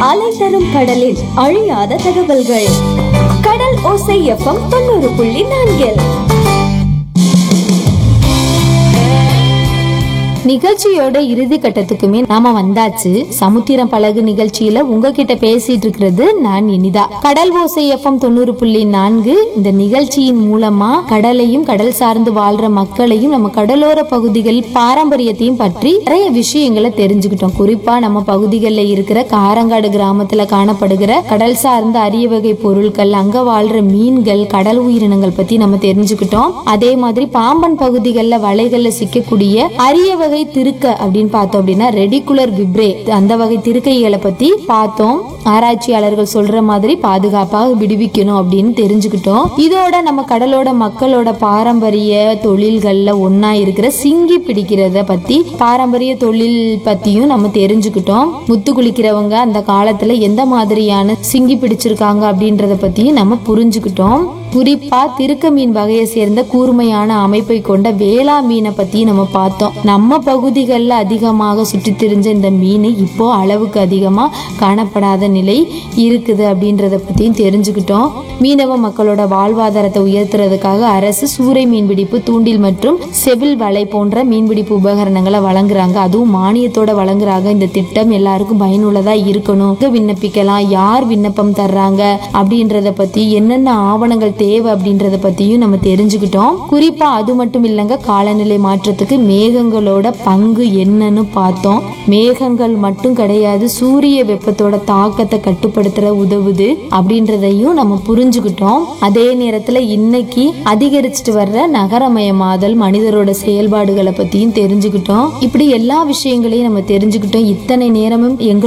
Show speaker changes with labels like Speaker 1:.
Speaker 1: அலை தரும் கடலில் அழியாத தகவல்கள் கடல் ஓசை எஃப்எம் தொண்ணூறு புள்ளி நான்கில்
Speaker 2: நிகழ்ச்சியோட இறுதி கட்டத்துக்குமே நாம வந்தாச்சு சமுத்திரம் பழகு நிகழ்ச்சியில உங்ககிட்ட பேசிட்டு இருக்கிறது நான் இனிதா கடல் ஓசை எஃப்எம் தொண்ணூறு புள்ளி நான்கு இந்த நிகழ்ச்சியின் மூலமா கடலையும் கடல் சார்ந்து வாழ்ற மக்களையும் நம்ம கடலோர பகுதிகள் பாரம்பரியத்தையும் பற்றி நிறைய விஷயங்களை தெரிஞ்சுக்கிட்டோம் குறிப்பா நம்ம பகுதிகளில் இருக்கிற காரங்காடு கிராமத்துல காணப்படுகிற கடல் சார்ந்த அரிய வகை பொருட்கள் அங்க வாழ்ற மீன்கள் கடல் உயிரினங்கள் பத்தி நம்ம தெரிஞ்சுக்கிட்டோம் அதே மாதிரி பாம்பன் பகுதிகளில் வலைகள்ல சிக்கக்கூடிய அரிய வகை திருக்க அப்படின்னு பார்த்தோம் அப்படின்னா ரெடிகுலர் விப்ரே அந்த வகை திருக்கைகளை பத்தி பார்த்தோம் ஆராய்ச்சியாளர்கள் சொல்ற மாதிரி பாதுகாப்பாக விடுவிக்கணும் அப்படின்னு தெரிஞ்சுக்கிட்டோம் இதோட நம்ம கடலோட மக்களோட பாரம்பரிய தொழில்கள்ல ஒண்ணா இருக்கிற சிங்கி பிடிக்கிறத பத்தி பாரம்பரிய தொழில் பத்தியும் நம்ம தெரிஞ்சுக்கிட்டோம் முத்து குளிக்கிறவங்க அந்த காலத்துல எந்த மாதிரியான சிங்கி பிடிச்சிருக்காங்க அப்படின்றத பத்தியும் நம்ம புரிஞ்சுக்கிட்டோம் குறிப்பா திருக்க மீன் வகையை சேர்ந்த கூர்மையான அமைப்பை கொண்ட வேளா மீனை பத்தி நம்ம பார்த்தோம் நம்ம பகுதிகளில் அதிகமாக சுற்றி திரிஞ்ச இந்த மீன் இப்போ அளவுக்கு அதிகமா காணப்படாத நிலை இருக்குது அப்படின்றத பத்தியும் தெரிஞ்சுக்கிட்டோம் மீனவ மக்களோட வாழ்வாதாரத்தை உயர்த்துறதுக்காக அரசு சூறை மீன்பிடிப்பு தூண்டில் மற்றும் செவில் வலை போன்ற மீன்பிடிப்பு உபகரணங்களை வழங்குறாங்க அதுவும் மானியத்தோட வழங்குறாங்க இந்த திட்டம் எல்லாருக்கும் பயனுள்ளதா இருக்கணும் எங்க விண்ணப்பிக்கலாம் யார் விண்ணப்பம் தர்றாங்க அப்படின்றத பத்தி என்னென்ன ஆவணங்கள் தேவை அப்படின்றத பத்தியும் நம்ம தெரிஞ்சுக்கிட்டோம் குறிப்பா அது மட்டும் இல்லைங்க காலநிலை மாற்றத்துக்கு மேகங்களோட பங்கு என்னன்னு பார்த்தோம் மேகங்கள் மட்டும் கிடையாது சூரிய வெப்பத்தோட தாக்கத்தை கட்டுப்படுத்துற உதவுது அப்படின்றதையும் நம்ம புரிஞ்சுக்கிட்டோம் அதே நேரத்துல இன்னைக்கு அதிகரிச்சுட்டு வர்ற நகரமயமாதல் மனிதரோட செயல்பாடுகளை பத்தியும் தெரிஞ்சுக்கிட்டோம் இப்படி எல்லா விஷயங்களையும் நம்ம தெரிஞ்சுக்கிட்டோம் இத்தனை நேரமும் எங்களோட